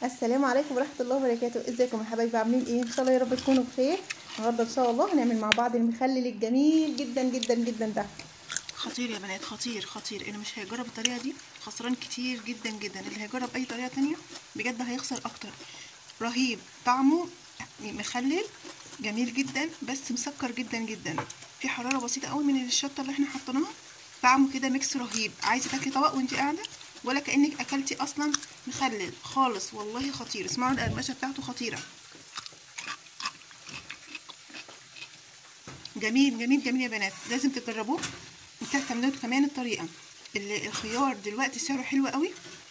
السلام عليكم ورحمه الله وبركاته ازيكم يا حبايبي عاملين ايه ان شاء الله يا رب تكونوا بخير النهارده ان شاء الله هنعمل مع بعض المخلل الجميل جدا جدا جدا ده خطير يا بنات خطير خطير اللي مش هيجرب الطريقه دي خسران كتير جدا جدا اللي هيجرب اي طريقه تانية بجد هيخسر اكتر رهيب طعمه مخلل جميل جدا بس مسكر جدا جدا في حراره بسيطه قوي من الشطه اللي احنا حطيناها طعمه كده ميكس رهيب عايزه تاكلي طبق وانت قاعده ولا كانك اكلتي اصلا مخلل خالص والله خطير اسمعوا القرمشه بتاعته خطيره جميل جميل جميل يا بنات لازم تجربوه وتعتمدوا كمان الطريقه اللي الخيار دلوقتي سعره حلو قوي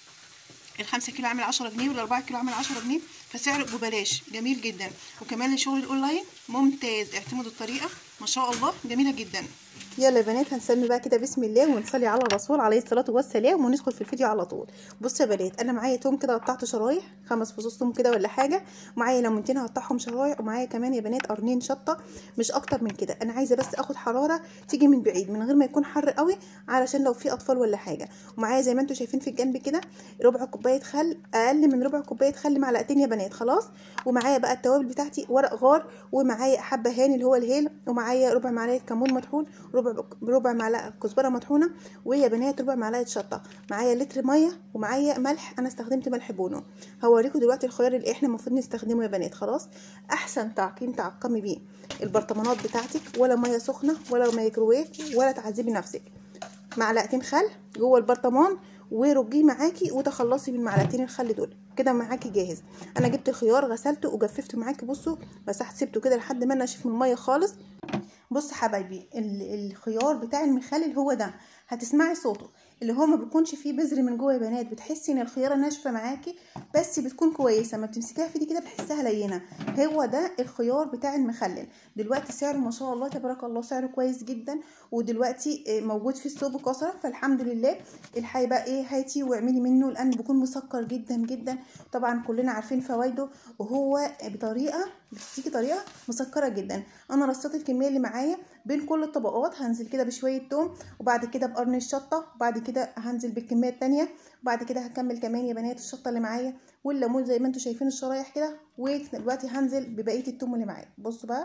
الخمسة كيلو عامل عشرة جنيه والأربعة كيلو عامل عشرة جنيه فسعره ببلاش جميل جدا وكمان لشغل الأونلاين ممتاز اعتمدوا الطريقة ما شاء الله جميلة جدا يلا يا بنات هنسمي بقى كده بسم الله ونصلي على الرسول عليه الصلاه والسلام وندخل في الفيديو على طول بصوا يا بنات انا معايا توم كده قطعته شرايح خمس فصوص توم كده ولا حاجه ومعايا ليمونتين هقطعهم شرايح ومعايا كمان يا بنات قرنين شطه مش اكتر من كده انا عايزه بس اخد حراره تيجي من بعيد من غير ما يكون حر قوي علشان لو في اطفال ولا حاجه ومعايا زي ما انتم شايفين في الجنب كده ربع كوبايه خل اقل من ربع كوبايه خل معلقتين يا بنات خلاص ومعايا بقى التوابل بتاعتي ورق غار ومعايا حبه هاني اللي هو الهيل ومعايا ربع معلقه كمون مطحون ربع ربع معلقه كزبره مطحونه ويا بنات ربع معلقه شطه معايا لتر ميه ومعايا ملح انا استخدمت ملح بونو هوريكم دلوقتي الخيار اللي احنا المفروض نستخدمه يا بنات خلاص احسن تعقيم تعقمي بيه البرطمانات بتاعتك ولا ميه سخنه ولا مايكروويف ولا تعذبي نفسك معلقتين خل جوه البرطمان ورجيه معاكي وتخلصي من معلقتين الخل دول كده معاكي جاهز انا جبت الخيار غسلته وجففته معاكي بصوا مسحت سبته كده لحد ما نشف من الميه خالص بص حبايبي الخيار بتاع المخلل هو ده هتسمعي صوته اللي هو ما بيكونش فيه بذر من جوه يا بنات بتحسي ان الخياره ناشفه معاكي بس بتكون كويسه ما بتمسكيها في ايدي كده بتحسها لينه هو ده الخيار بتاع المخلل دلوقتي سعره ما شاء الله تبارك الله سعره كويس جدا ودلوقتي موجود في السوق بكثره فالحمد لله الحقي بقى ايه هاتي واعملي منه لان بيكون مسكر جدا جدا طبعا كلنا عارفين فوائده وهو بطريقه بتديكي طريقه مسكره جدا انا رصيت الكميه اللي معايا بين كل الطبقات هنزل كده بشويه توم وبعد كده بقرن الشطه وبعد كده هنزل بالكميه التانية وبعد كده هكمل كمان يا بنات الشطه اللي معايا والليمون زي ما انتم شايفين الشرايح كده ودلوقتي هنزل ببقيه التوم اللي معايا بصوا بقى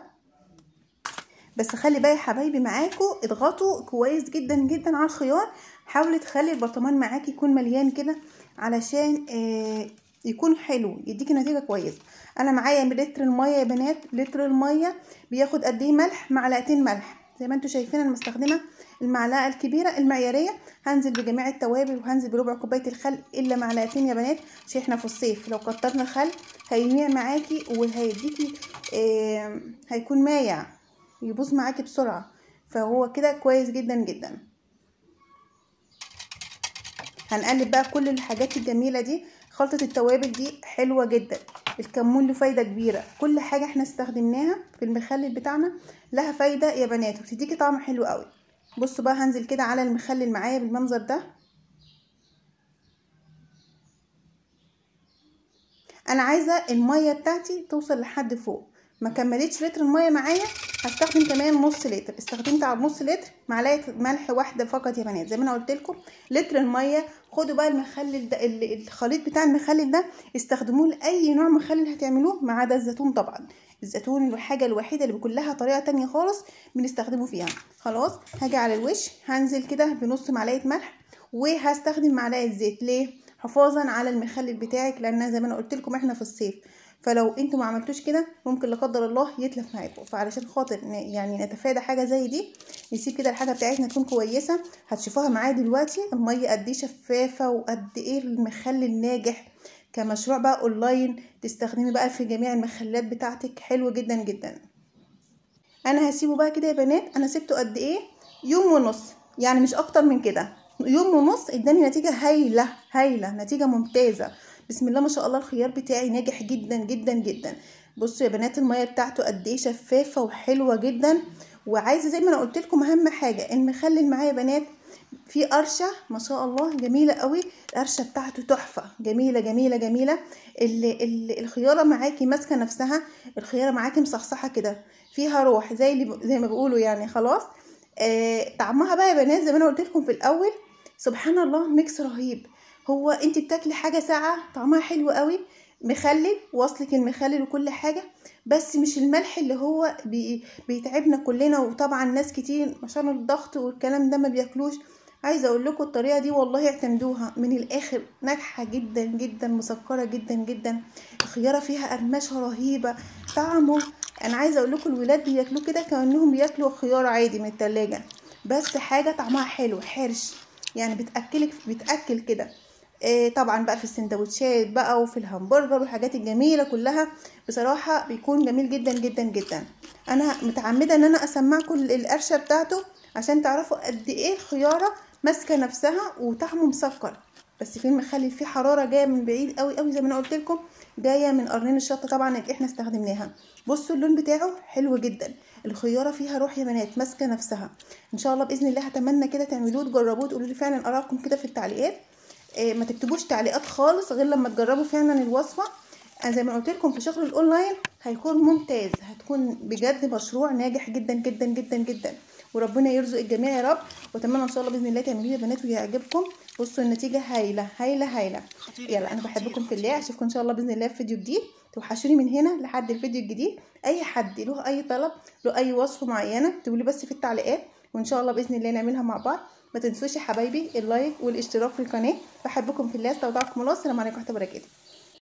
بس خلي بقى يا حبايبي معاكم اضغطوا كويس جدا جدا على الخيار حاولي تخلي البرطمان معاكي يكون مليان كده علشان آه يكون حلو يديكي نتيجه كويسه انا معايا لتر الميه يا بنات لتر الميه بياخد قد ايه ملح معلقتين ملح زي ما انتم شايفين انا مستخدمه المعلقه الكبيره المعياريه هنزل بجميع التوابل وهنزل بربع كوبايه الخل الا معلقتين يا بنات عشان احنا في الصيف لو كترنا خل هيميع معاكي وهيديكي آه هيكون مايع يبوظ معاكي بسرعه فهو كده كويس جدا جدا هنقلب بقى كل الحاجات الجميله دي خلطه التوابل دي حلوه جدا الكمون له فايده كبيره كل حاجه احنا استخدمناها في المخلل بتاعنا لها فايده يا بنات وبتديكي طعم حلو قوي بصوا بقى هنزل كده على المخلل معايا بالمنظر ده انا عايزه الميه بتاعتي توصل لحد فوق ما كملتش لتر الميه معايا هستخدم كمان نص لتر استخدمت على نص لتر معلقه ملح واحده فقط يا بنات زي ما انا قلت لكم لتر الميه خدوا بقى المخلل ده الخليط بتاع المخلل ده استخدموه لاي نوع مخلل هتعملوه ما عدا الزيتون طبعا الزيتون الحاجه الوحيده اللي بيكون لها طريقه تانية خالص بنستخدمه فيها خلاص هاجي على الوش هنزل كده بنص معلقه ملح وهستخدم معلقه زيت ليه حفاظا على المخلل بتاعك لان زي ما انا قلت لكم احنا في الصيف فلو انتوا ما عملتوش كده ممكن لا قدر الله يتلف معاكم فعلشان خاطر يعني نتفادى حاجه زي دي نسيب كده الحاجه بتاعتنا تكون كويسه هتشوفوها معايا دلوقتي الميه قد ايه شفافه وقد ايه المخلل ناجح كمشروع بقى اونلاين تستخدمي بقى في جميع المخلات بتاعتك حلو جدا جدا انا هسيبه بقى كده يا بنات انا سبته قد ايه يوم ونص يعني مش اكتر من كده يوم ونص اداني نتيجه هايله هايله نتيجه ممتازه بسم الله ما شاء الله الخيار بتاعي ناجح جدا جدا جدا بصوا يا بنات الميه بتاعته قد ايه شفافه وحلوه جدا وعايزه زي ما انا قلت لكم اهم حاجه المخلل معايا يا بنات في قرشه ما شاء الله جميله قوي القرشه بتاعته تحفه جميله جميله جميله ال ال الخياره معاكي ماسكه نفسها الخياره معاكي مصحصحه كده فيها روح زي اللي زي ما بيقولوا يعني خلاص آه طعمها بقى يا بنات زي ما انا قلت لكم في الاول سبحان الله ميكس رهيب هو انت بتاكلي حاجه ساقعه طعمها حلو قوي مخلل واصلك المخلل وكل حاجه بس مش الملح اللي هو بي بيتعبنا كلنا وطبعا ناس كتير عشان الضغط والكلام ده ما بياكلوش عايزه اقول لكم الطريقه دي والله اعتمدوها من الاخر ناجحه جدا جدا مسكره جدا جدا الخياره فيها قرمشه رهيبه طعمه انا عايزه اقول لكم الولاد بياكلوه كده كانهم بياكلوا خيار عادي من التلاجة بس حاجه طعمها حلو حرش يعني بتاكلك بتاكل كده إيه طبعا بقى في السندوتشات بقى وفي الهمبرجر والحاجات الجميله كلها بصراحه بيكون جميل جدا جدا جدا انا متعمده ان انا اسمعكم القرشه بتاعته عشان تعرفوا قد ايه الخياره ماسكه نفسها وطعمه مسكر بس في المخلل فيه حراره جايه من بعيد قوي قوي زي ما انا قلت لكم جايه من قرنين الشطه طبعا اللي احنا استخدمناها بصوا اللون بتاعه حلو جدا الخياره فيها روح يا بنات ماسكه نفسها ان شاء الله باذن الله هتمنى كده تعملوه تجربوه تقولوا لي فعلا ارائكم كده في التعليقات إيه ما تكتبوش تعليقات خالص غير لما تجربوا فعلا الوصفه أنا زي ما قلت لكم في شغل الاونلاين هيكون ممتاز هتكون بجد مشروع ناجح جدا جدا جدا جدا وربنا يرزق الجميع يا رب واتمنى ان شاء الله باذن الله تعملوه يا بنات ويعجبكم بصوا النتيجه هايله هايله هايله خطير يلا انا خطير، بحبكم في خطير. الله اشوفكم ان شاء الله باذن الله في فيديو جديد توحشوني من هنا لحد الفيديو الجديد اي حد له اي طلب له اي وصفه معينه اكتبوا لي بس في التعليقات وان شاء الله باذن الله نعملها مع بعض ما تنسوش يا حبايبي اللايك والاشتراك في القناه بحبكم في الله استودعكم الله السلام عليكم ورحمه الله وبركاته